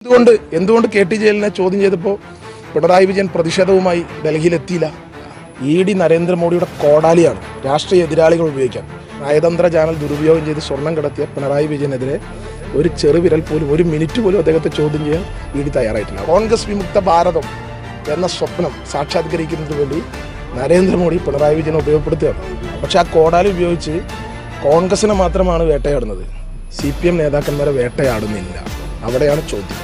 എന്തുകൊണ്ട് എന്തുകൊണ്ട് K T ജലീലിനെ ചോദ്യം ചെയ്തപ്പോൾ പിണറായി വിജയൻ പ്രതിഷേധവുമായി ഡൽഹിയിലെത്തിയില്ല ഇ ഡി നരേന്ദ്രമോദിയുടെ കോടാലിയാണ് രാഷ്ട്രീയ എതിരാളികൾ ഉപയോഗിക്കാൻ നയതന്ത്ര ചാനൽ ദുരുപയോഗം ചെയ്ത് സ്വർണം കടത്തിയ പിണറായി വിജയനെതിരെ ഒരു ചെറുവിരൽ പോലും ഒരു മിനിറ്റ് പോലും അദ്ദേഹത്തെ ചോദ്യം ചെയ്യാൻ ഇ ഡി തയ്യാറായിട്ടില്ല കോൺഗ്രസ് വിമുക്ത ഭാരതം എന്ന സ്വപ്നം സാക്ഷാത്കരിക്കുന്നതിന് വേണ്ടി നരേന്ദ്രമോദി പിണറായി വിജയനെ ഉപയോഗപ്പെടുത്തുകയാണ് പക്ഷെ ആ കോടാലി ഉപയോഗിച്ച് കോൺഗ്രസിനെ മാത്രമാണ് വേട്ടയാടുന്നത് സി പി എം നേതാക്കന്മാരെ വേട്ടയാടുന്നില്ല അവിടെയാണ് ചോദ്യം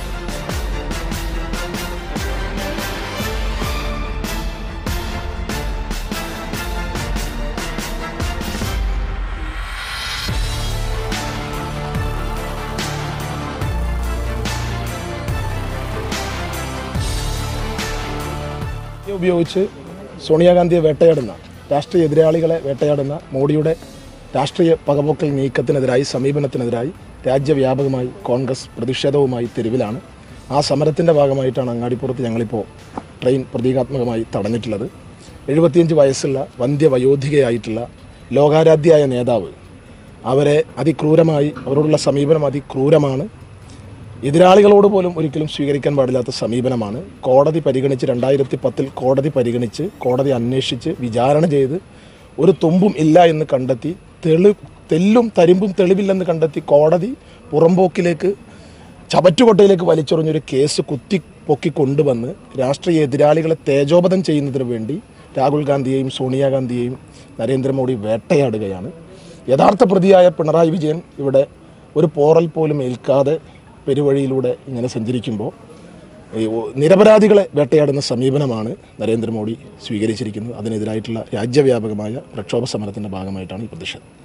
ഇത് ഉപയോഗിച്ച് സോണിയാഗാന്ധിയെ വേട്ടയാടുന്ന രാഷ്ട്രീയ എതിരാളികളെ വേട്ടയാടുന്ന മോഡിയുടെ രാഷ്ട്രീയ പകപോക്കൽ നീക്കത്തിനെതിരായി സമീപനത്തിനെതിരായി രാജ്യവ്യാപകമായി കോൺഗ്രസ് പ്രതിഷേധവുമായി തെരുവിലാണ് ആ സമരത്തിൻ്റെ ഭാഗമായിട്ടാണ് അങ്ങാടിപ്പുറത്ത് ഞങ്ങളിപ്പോൾ ട്രെയിൻ പ്രതീകാത്മകമായി തടഞ്ഞിട്ടുള്ളത് എഴുപത്തിയഞ്ച് വയസ്സുള്ള വന്ധ്യവയോധികയായിട്ടുള്ള ലോകാരാധ്യയായ നേതാവ് അവരെ അതിക്രൂരമായി അവരോടുള്ള സമീപനം അതിക്രൂരമാണ് എതിരാളികളോട് പോലും ഒരിക്കലും സ്വീകരിക്കാൻ പാടില്ലാത്ത സമീപനമാണ് കോടതി പരിഗണിച്ച് രണ്ടായിരത്തി പത്തിൽ കോടതി പരിഗണിച്ച് കോടതി അന്വേഷിച്ച് വിചാരണ ചെയ്ത് ഒരു തുമ്പും ഇല്ല എന്ന് കണ്ടെത്തി തെളി തെല്ലും തരിമ്പും തെളിവില്ലെന്ന് കണ്ടെത്തി കോടതി പുറമ്പോക്കിലേക്ക് ചവറ്റുകൊട്ടയിലേക്ക് വലിച്ചെറിഞ്ഞൊരു കേസ് കുത്തി പൊക്കി കൊണ്ടുവന്ന് രാഷ്ട്രീയ എതിരാളികളെ തേജോപതം ചെയ്യുന്നതിന് വേണ്ടി രാഹുൽ ഗാന്ധിയെയും സോണിയാഗാന്ധിയെയും നരേന്ദ്രമോദി വേട്ടയാടുകയാണ് യഥാർത്ഥ പ്രതിയായ പിണറായി വിജയൻ ഇവിടെ ഒരു പോറൽ പോലും ഏൽക്കാതെ പെരുവഴിയിലൂടെ ഇങ്ങനെ സഞ്ചരിക്കുമ്പോൾ ഈ ഒ- നിരപരാധികളെ വേട്ടയാടുന്ന സമീപനമാണ് നരേന്ദ്രമോദി സ്വീകരിച്ചിരിക്കുന്നത് അതിനെതിരായിട്ടുള്ള രാജ്യവ്യാപകമായ പ്രക്ഷോഭ സമരത്തിൻ്റെ ഭാഗമായിട്ടാണ് ഈ പ്രതിഷേധം